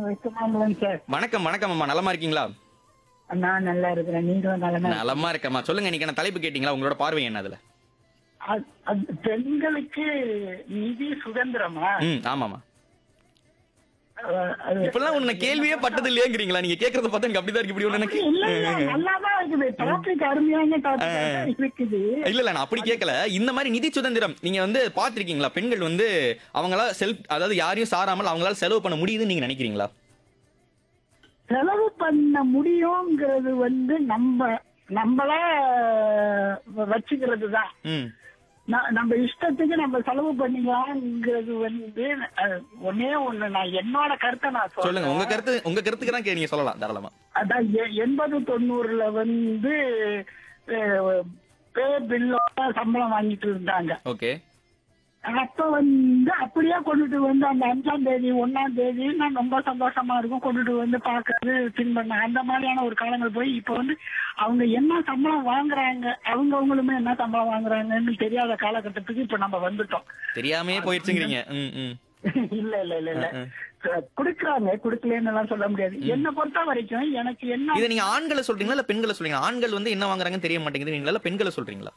வைக்கமாமலன் sir வணக்கம் வணக்கம் அம்மா நலமா இருக்கீங்களா நான் நல்லா இருக்கிறேன் நீங்களும் நலமா நலமா இருக்கம்மா சொல்லுங்க இன்னைக்கு என்ன தலைப்பு கேட்டீங்களா உங்களோட பார்வை என்ன அதுல அது- அது பெண்களுக்கு நிதி சுதந்திரமா ம் ஆமாமா அஹ், அது இப்பெல்லாம் உன்னை கேள்வியே பட்டது இல்லையேங்கிறீங்களா நீங்க கேக்குறத பார்த்தா எனக்கு அப்படிதான் இருக்கு இப்படி ஒண்ணு எனக்கு இல்ல இல்ல நல்லாதான் இருக்குது டாபிக் அருமையான டாபிக் இருக்குது இல்ல இல்ல நான் அப்படி கேட்கல இந்த மாதிரி நிதி சுதந்திரம் நீங்க வந்து பாத்திருக்கீங்களா பெண்கள் வந்து அவங்களால செல்ஃப் அதாவது யாரையும் சாராமல் அவங்களால செலவு பண்ண முடியுதுன்னு நீங்க நினைக்கிறீங்களா செலவு பண்ண முடியுங்கிறது வந்து நம்ம நம்மள வச்சுக்கிறது தான் ம் ந- நம்ம இஷ்டத்துக்கு நம்ம செலவு பண்ணிக்கலாம்ங்கிறது வந்து அஹ், ஒண்ணே ஒண்ணு நான் என்னோட கருத்தை நான் சொல்லுங்க சொல்றேன் உங்க கருத்து உங்க கருத்துக்கு தான் கே- நீங்க சொல்லலாம் தாராளமா அதான் எ- எண்பது தொண்ணூறுல வந்து பே பில்லோட சம்பளம் வாங்கிட்டு இருந்தாங்க ஓகே அப்ப வந்து அப்படியே கொண்டுட்டு வந்து அந்த அஞ்சாம் தேதி ஒன்னாம் தேதி நான் ரொம்ப சந்தோஷமா இருக்கும் கொண்டுட்டு வந்து பாக்குறது தின் பண்ண அந்த மாதிரியான ஒரு காலங்கள் போய் இப்ப வந்து அவங்க என்ன சம்பளம் வாங்குறாங்க அவங்க அவங்களுமே என்ன சம்பளம் வாங்குறாங்கன்னு தெரியாத காலகட்டத்துக்கு இப்ப நம்ம வந்துட்டோம் தெரியாமே போயிடுச்சுங்கிறீங்க ம் ம் இல்ல இல்ல இல்ல இல்ல குடுக்கறாங்க குடுக்கலன்னு எல்லாம் சொல்ல முடியாது என்ன பொறுத்த வரைக்கும் எனக்கு என்ன இதை நீங்க ஆண்களை சொல்றீங்களா இல்ல பெண்களை சொல்றீங்களா ஆண்கள் வந்து என்ன வாங்குறாங்கன்னு தெரிய மாட்டேங்குது நீங்களா இல்ல பெண்களை சொல்றீங்களா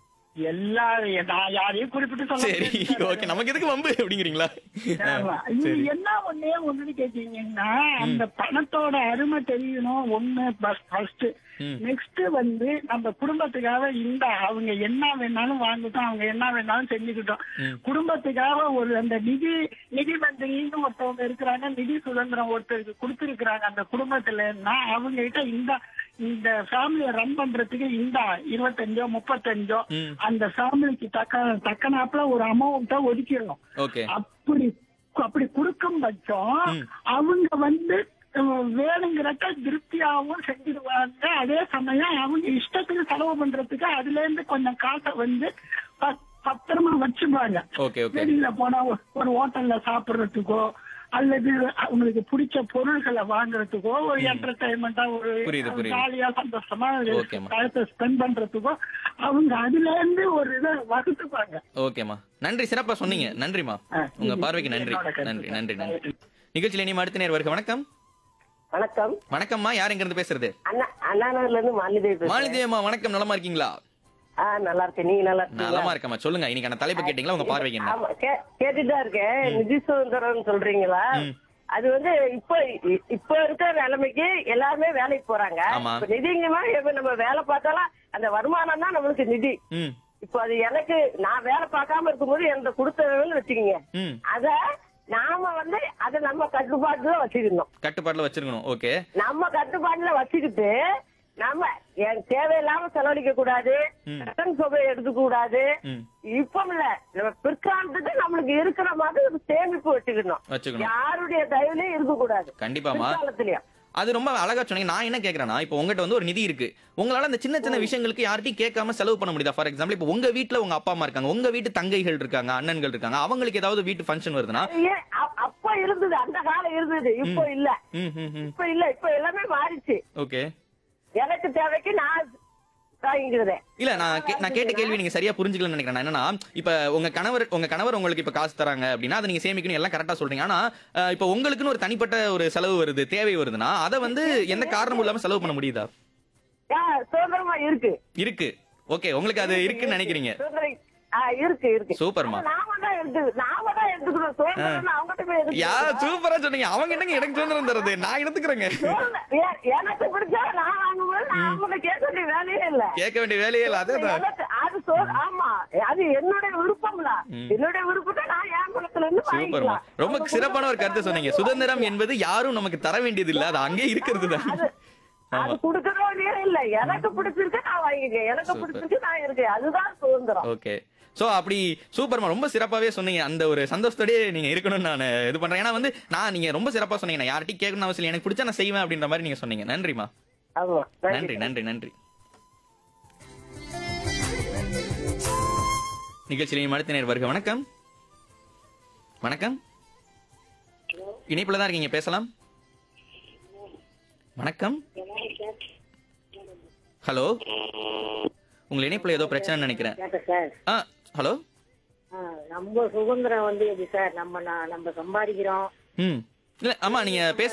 எல்லா நான் யாரையும் குறிப்பிட்டு சொல்ல சரி முடியாது. ஓகே நமக்கு எதுக்கு வம்பு அப்படிங்கிறீங்களா ஆமா. இது என்ன ஒண்ணே ஒண்ணுன்னு கேட்டீங்கன்னா அந்த பணத்தோட அருமை தெரியணும் ஒண்ணு ஃபர்ஸ்ட் ம். நெக்ஸ்ட் வந்து நம்ம குடும்பத்துக்காக இந்த அவங்க என்ன வேணாலும் வாங்கட்டும் அவங்க என்ன வேணாலும் செஞ்சுக்கிட்டோம் ம். குடும்பத்துக்காக ஒரு அந்த நிதி நிதி மந்திரின்னு ஒருத்தவங்க இருக்கிறாங்க நிதி சுதந்திரம் ஒருத்தருக்கு கொடுத்திருக்கிறாங்க அந்த குடும்பத்துலன்னா அவங்க கிட்ட இந்த இந்த ஃபேமிலியை ரன் பண்றதுக்கு இந்த இருபத்தஞ்சோ முப்பத்தஞ்சோ ம். அந்த ஃபேமிலிக்கு தக்க தக்கனாப்புல ஒரு அமௌண்ட்டை ஒதுக்கிடணும் ஓகே அப்படி அப்படி கொடுக்கும் பட்சம் அவங்க வந்து அஹ், வேணுங்கிறத திருப்தியாகவும் செஞ்சிருவாங்க அதே சமயம் அவங்க இஷ்டத்துக்கு செலவு பண்றதுக்கு அதுல இருந்து கொஞ்சம் காசை வந்து ப- பத்திரமா வச்சுப்பாங்க ஓகே ஓகே வெளியில போனா ஒரு- ஒரு ஹோட்டல்ல சாப்பிடுறதுக்கோ அல்லது அவங்களுக்கு பிடிச்ச பொருள்களை வாங்குறதுக்கோ ஒரு என்டர்டைன்மெண்டா ஒரு புரியுது, புரியுது. ஜாலியா சந்தோஷமா ஓகேம்மா. டயத்தை ஸ்பெண்ட் பண்றதுக்கோ அவங்க அதுல இருந்து ஒரு இதை வகுத்துப்பாங்க ஓகேம்மா நன்றி சிறப்பா சொன்னீங்க நன்றிமா ஆ, உங்க இது- பார்வைக்கு நன்றி என்னோட கருத்து நன்றி தான். நன்றி நன்றி நிகழ்ச்சியில இனி அடுத்த நேர் வருக வணக்கம் வணக்கம் வணக்கம்மா யார் எங்க இருந்து பேசுறது அண்ணா அண்ணாநகர்ல இருந்து மாலிதேவி பேசுறேன் மாலிதேவம்மா வணக்கம் நலமா இருக்கீங்களா ஆ நல்லா இருக்கேன் நீங்க நல்லா இருக்கீங்களா நலமா இருக்கம்மா சொல்லுங்க இன்னைக்கான தலைப்பு கேட்டீங்களா உங்க பார்வைக்கு என்ன ஆமா கே- கேட்டுட்டுதான் இருக்கேன் நிதி சுதந்திரம் சொல்றீங்களா ம். அது வந்து இப்ப இ- இப்ப இருக்கிற நிலைமைக்கு எல்லாருமே வேலைக்கு போறாங்க ஆமா. இப்ப நிதிங்கமா இப்ப நம்ம வேலை பார்த்தாலும் அந்த வருமானம் தான் நம்மளுக்கு நிதி ம் இப்போ அது எனக்கு நான் வேலை பார்க்காம இருக்கும்போது எனக்கு கொடுத்ததுன்னு வச்சுக்கோங்க ம் அத நாம வந்து அதை நம்ம கட்டுப்பாட்டுல வச்சுக்கணும் கட்டுப்பாட்டுல வச்சிருக்கணும் ஓகே நம்ம கட்டுப்பாட்டுல வச்சுக்கிட்டு நம்ம என் தேவையில்லாம செலவழிக்க கூடாது ம். கடன் தொகை எடுக்க கூடாது ம் இப்ப இல்ல நம்ம பிற்காலத்துக்கு நம்மளுக்கு இருக்கிற மாதிரி ஒரு சேமிப்பு வச்சுக்கணும் வச்சுக்கணும் யாருடைய தயவுலயும் இருக்க கூடாது கண்டிப்பாமா பிற்காலத்திலயும் அது ரொம்ப அழகா சொன்னீங்க நான் என்ன கேக்குறேன்னா இப்போ உங்ககிட்ட வந்து ஒரு நிதி இருக்கு உங்களால அந்த சின்ன சின்ன விஷயங்களுக்கு யார்ட்டையும் கேட்காம செலவு பண்ண முடியுதா ஃபார் எக்ஸாம்பிள் இப்போ உங்க வீட்ல உங்க அப்பா அம்மா இருக்காங்க உங்க வீட்டு தங்கைகள் இருக்காங்க அண்ணன்கள் இருக்காங்க அவங்களுக்கு ஏதாவது வீட்டு ஃபங்க்ஷன் வருதுன்னா ஏன் அ- அப்ப இருந்தது அந்த காலம் இருந்தது இப்போ இல்ல ம் ம் ம் இப்ப இல்ல இப்ப எல்லாமே மாறிச்சு ஓகே எனக்கு தேவைக்கு நான் வாங்கிக்கிறதேன் இல்ல நான் கே- நான் கேட்ட கேள்வி நீங்க சரியா புரிஞ்சுக்கலன்னு நினைக்கிறேன் நான் என்னன்னா இப்ப உங்க கணவர் உங்க கணவர் உங்களுக்கு இப்ப காசு தராங்க அப்படின்னா அதை நீங்க சேமிக்கணும் எல்லாம் கரெக்டா சொல்றீங்க ஆனா அஹ், இப்ப உங்களுக்குன்னு ஒரு தனிப்பட்ட ஒரு செலவு வருது தேவை வருதுன்னா அதை வந்து எந்த காரணமும் இல்லாம செலவு பண்ண முடியுதா ஆ, சுதந்திரமா இருக்கு இருக்கு ஓகே உங்களுக்கு அது இருக்குன்னு நினைக்கிறீங்க சுதந்திரம் ஆ, இருக்கு இருக்கு சூப்பர்மா ஆனா நாம தான் எடுத்து நாம தான் எடுத்துக்கணும் சுதந்திரம் அவங்ககிட்ட போய் எதுக்கு யா சூப்பரா சொன்னீங்க அவங்க என்னங்க எனக்கு சுதந்திரம் தருது நான் எடுத்துக்கிறேங்க சுதந்திரம் எ- எனக்கு பிடிச்சா நான் வாங்கும்போது நான் அவங்கள்ட்ட கேட்க வேண்டிய வேலையே இல்ல கேட்க வேண்டிய வேலையே இல்ல அதே தான் எனக்கு அது சு- ஆமா அது என்னுடைய விருப்பம்ல என்னுடைய விருப்பத்தை நான் என் குளத்துல இருந்து சூப்பர்மா வாங்கிக்கலாம் ரொம்ப சிறப்பான ஒரு கருத்தை சொன்னீங்க சுதந்திரம் என்பது யாரும் நமக்கு தர வேண்டியது இல்ல அது அங்கே இருக்கிறது தான் அது அது கொடுக்கறதே இல்ல எனக்கு பிடிச்சிருக்கு நான் வாங்கிக்கேன் எனக்கு Super. பிடிச்சிருக்கு நான் இருக்கேன் அதுதான் சுதந்திரம் ஓகே சோ அப்படி சூப்பர்மா ரொம்ப சிறப்பாவே சொன்னீங்க அந்த ஒரு சந்தோஷத்தோடயே நீங்க இருக்கணும்னு நான் இது பண்றேன் ஏன்னா வந்து நான் நீங்க ரொம்ப சிறப்பா சொன்னீங்க நான் யார்ட்டையும் கேட்கணும் அவசியம் இல்லை. எனக்கு பிடிச்சா நான் செய்வேன் அப்படின்ற மாதிரி நீங்க சொன்னீங்க நன்றிமா ஆமா நன்றி நன்றி நன்றி நிகழ்ச்சியிலையும் அடுத்த நேர் வருக வணக்கம் வணக்கம் இணைப்புல தான் இருக்கீங்க பேசலாம் வணக்கம் ஹலோ உங்கள் இணைப்புல ஏதோ பிரச்சனை நினைக்கிறேன் கேட்டேன் சார் ஆ ஹலோ ஆ, நம்ம சுதந்திரம் வந்து எப்படி சார் நம்ம நா- நம்ம சம்பாதிக்கிறோம் ம் இல்ல ஆமா நீங்க பேச